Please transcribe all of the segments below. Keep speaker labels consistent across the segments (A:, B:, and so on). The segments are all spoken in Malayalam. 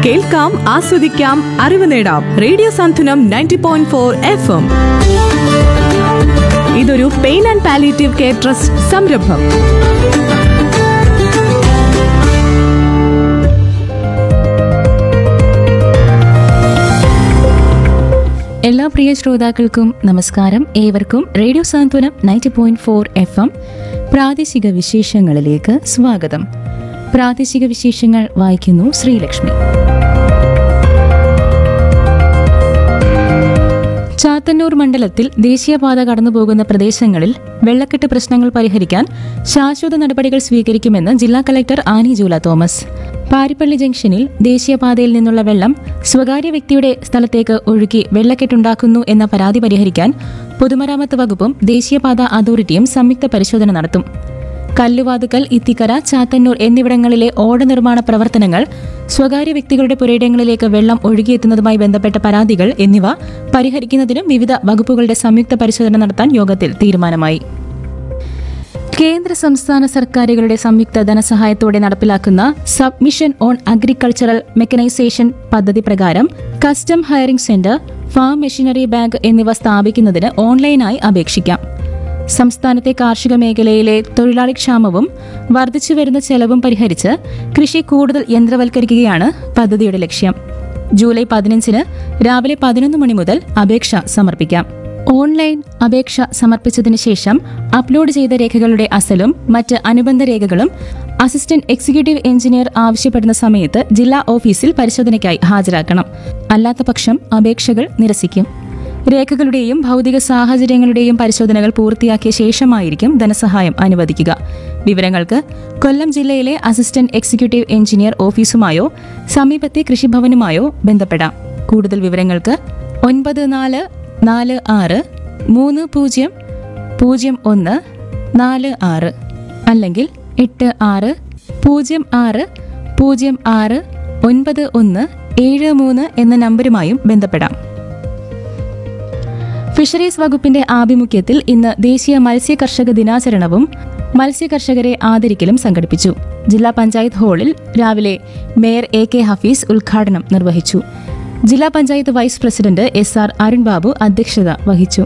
A: കേൾക്കാം ആസ്വദിക്കാം അറിവ് നേടാം radio Santhwanam ninety point four F M ഇതൊരു pain and palliative care trust സംരംഭം
B: എല്ലാ പ്രിയ ശ്രോതാക്കൾക്കും നമസ്കാരം ഏവർക്കും radio Santhwanam ninety point four F M പ്രാദേശിക വിശേഷങ്ങളിലേക്ക് സ്വാഗതം പ്രാദേശിക വിശേഷങ്ങൾ വായിക്കുന്നു ശ്രീലക്ഷ്മി ചാത്തന്നൂർ മണ്ഡലത്തിൽ ദേശീയപാത കടന്നുപോകുന്ന പ്രദേശങ്ങളിൽ വെള്ളക്കെട്ട് പ്രശ്നങ്ങൾ പരിഹരിക്കാൻ ശാശ്വത നടപടികൾ സ്വീകരിക്കുമെന്ന് ജില്ലാ collector Annie Jula Thomas Parippally ജംഗ്ഷനിൽ ദേശീയപാതയിൽ നിന്നുള്ള വെള്ളം സ്വകാര്യ വ്യക്തിയുടെ സ്ഥലത്തേക്ക് ഒഴുക്കി വെള്ളക്കെട്ടുണ്ടാക്കുന്നു എന്ന പരാതി പരിഹരിക്കാൻ പൊതുമരാമത്ത് വകുപ്പും ദേശീയപാത അതോറിറ്റിയും സംയുക്ത പരിശോധന നടത്തും കല്ലുവാതുക്കൽ ഇത്തിക്കര ചാത്തന്നൂർ എന്നിവിടങ്ങളിലെ ഓട നിർമ്മാണ പ്രവർത്തനങ്ങൾ സ്വകാര്യ വ്യക്തികളുടെ പുരയിടങ്ങളിലേക്ക് വെള്ളം ഒഴുകിയെത്തുന്നതുമായി ബന്ധപ്പെട്ട പരാതികൾ എന്നിവ പരിഹരിക്കുന്നതിനും വിവിധ വകുപ്പുകളുടെ സംയുക്ത പരിശോധന നടത്താൻ യോഗത്തിൽ തീരുമാനമായി കേന്ദ്ര സംസ്ഥാന സർക്കാരുകളുടെ സംയുക്ത ധനസഹായത്തോടെ നടപ്പിലാക്കുന്ന സബ്മിഷൻ ഓൺ അഗ്രികൾച്ചറൽ മെക്കനൈസേഷൻ പദ്ധതി പ്രകാരം custom hiring centre farm machinery bank എന്നിവ സ്ഥാപിക്കുന്നതിന് ഓൺലൈനായി അപേക്ഷിക്കാം സംസ്ഥാനത്തെ കാർഷിക മേഖലയിലെ തൊഴിലാളി ക്ഷാമവും വർദ്ധിച്ചുവരുന്ന ചെലവും പരിഹരിച്ച് കൃഷി കൂടുതൽ യന്ത്രവൽക്കരിക്കുകയാണ് പദ്ധതിയുടെ ലക്ഷ്യം ജൂലൈ പതിനഞ്ചിന് രാവിലെ പതിനൊന്ന് മണി മുതൽ അപേക്ഷ സമർപ്പിക്കാം ഓൺലൈൻ അപേക്ഷ സമർപ്പിച്ചതിന് ശേഷം അപ്ലോഡ് ചെയ്ത രേഖകളുടെ അസലും മറ്റ് അനുബന്ധ രേഖകളും അസിസ്റ്റന്റ് എക്സിക്യൂട്ടീവ് എഞ്ചിനീയർ ആവശ്യപ്പെടുന്ന സമയത്ത് ജില്ലാ ഓഫീസിൽ പരിശോധനയ്ക്കായി ഹാജരാക്കണം അല്ലാത്തപക്ഷം അപേക്ഷകൾ നിരസിക്കും രേഖകളുടെയും ഭൗതിക സാഹചര്യങ്ങളുടെയും പരിശോധനകൾ പൂർത്തിയാക്കിയ ശേഷമായിരിക്കും ധനസഹായം അനുവദിക്കുക വിവരങ്ങൾക്ക് കൊല്ലം ജില്ലയിലെ അസിസ്റ്റന്റ് എക്സിക്യൂട്ടീവ് എഞ്ചിനീയർ ഓഫീസുമായോ സമീപത്തെ കൃഷിഭവനുമായോ ബന്ധപ്പെടാം കൂടുതൽ വിവരങ്ങൾക്ക് ഒൻപത് നാല് നാല് ആറ് മൂന്ന് പൂജ്യം പൂജ്യം ഒന്ന് നാല് ആറ് അല്ലെങ്കിൽ എട്ട് ആറ് പൂജ്യം ആറ് പൂജ്യം ആറ് ഒൻപത് ഒന്ന് ഏഴ് മൂന്ന് എന്ന നമ്പരുമായും ബന്ധപ്പെടാം ഫിഷറീസ് വകുപ്പിന്റെ ആഭിമുഖ്യത്തിൽ ഇന്ന് ദേശീയ മത്സ്യ കർഷക ദിനാചരണവും മത്സ്യ കർഷകരെ ആദരിക്കലും സംഘടിപ്പിച്ചു ജില്ലാ പഞ്ചായത്ത് ഹാളിൽ രാവിലെ മേയർ എ കെ ഹഫീസ് ഉദ്ഘാടനം നിർവഹിച്ചു ജില്ലാ panchayat vice president S R Arun Babu അധ്യക്ഷത വഹിച്ചു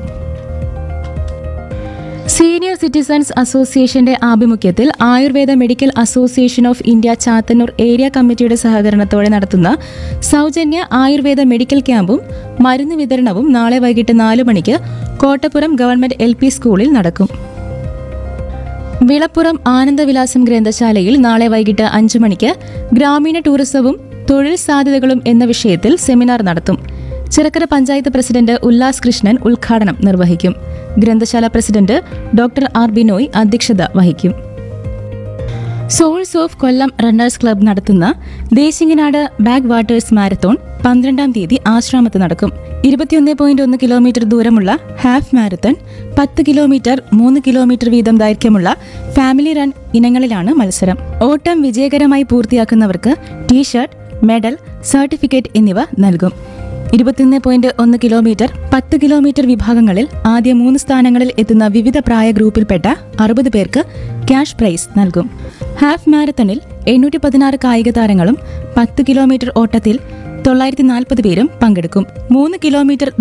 B: സീനിയർ സിറ്റിസൺസ് അസോസിയേഷന്റെ ആഭിമുഖ്യത്തിൽ Ayurveda medical association of India Chathannoor area കമ്മിറ്റിയുടെ സഹകരണത്തോടെ നടത്തുന്ന സൗജന്യ ആയുർവേദ മെഡിക്കൽ ക്യാമ്പും മരുന്ന് വിതരണവും നാളെ വൈകിട്ട് നാല് മണിക്ക് കോട്ടപ്പുറം ഗവൺമെന്റ് എൽ സ്കൂളിൽ നടക്കും വിളപ്പുറം ആനന്ദവിലാസം ഗ്രന്ഥശാലയിൽ നാളെ വൈകിട്ട് അഞ്ചു മണിക്ക് ഗ്രാമീണ ടൂറിസവും തൊഴിൽ സാധ്യതകളും എന്ന വിഷയത്തിൽ സെമിനാർ നടത്തും ചിറക്കര പഞ്ചായത്ത് പ്രസിഡന്റ് ഉല്ലാസ് കൃഷ്ണൻ ഉദ്ഘാടനം നിർവഹിക്കും ഗ്രന്ഥശാല പ്രസിഡന്റ് ഡോക്ടർ ആർ ബിനോയ് അധ്യക്ഷത വഹിക്കും Soles of Kollam runners club നടത്തുന്ന ദേശിങ്ങനാട് ബാക്ക് വാട്ടേഴ്സ് മാരത്തോൺ പന്ത്രണ്ടാം തീയതി ആശ്രാമത്ത് നടക്കും ഇരുപത്തിയൊന്ന് പോയിന്റ് ഒന്ന് കിലോമീറ്റർ ദൂരമുള്ള ഹാഫ് മാരത്തൺ പത്ത് കിലോമീറ്റർ മൂന്ന് കിലോമീറ്റർ വീതം ദൈർഘ്യമുള്ള ഫാമിലി റൺ ഇനങ്ങളിലാണ് മത്സരം ഓട്ടം വിജയകരമായി പൂർത്തിയാക്കുന്നവർക്ക് ടീഷർട്ട് മെഡൽ സർട്ടിഫിക്കറ്റ് എന്നിവ നൽകും ഇരുപത്തിയൊന്ന് പോയിന്റ് ഒന്ന് കിലോമീറ്റർ പത്ത് കിലോമീറ്റർ വിഭാഗങ്ങളിൽ ആദ്യ മൂന്ന് സ്ഥാനങ്ങളിൽ എത്തുന്ന വിവിധ പ്രായ ഗ്രൂപ്പിൽപ്പെട്ട അറുപത് പേർക്ക് ക്യാഷ് പ്രൈസ് നൽകും ഹാഫ് മാരത്തണിൽ എണ്ണൂറ്റി പതിനാറ് കായിക താരങ്ങളും പത്ത് കിലോമീറ്റർ ഓട്ടത്തിൽ തൊള്ളായിരത്തി നാൽപ്പത് പേരും പങ്കെടുക്കും മൂന്ന് കിലോമീറ്റർ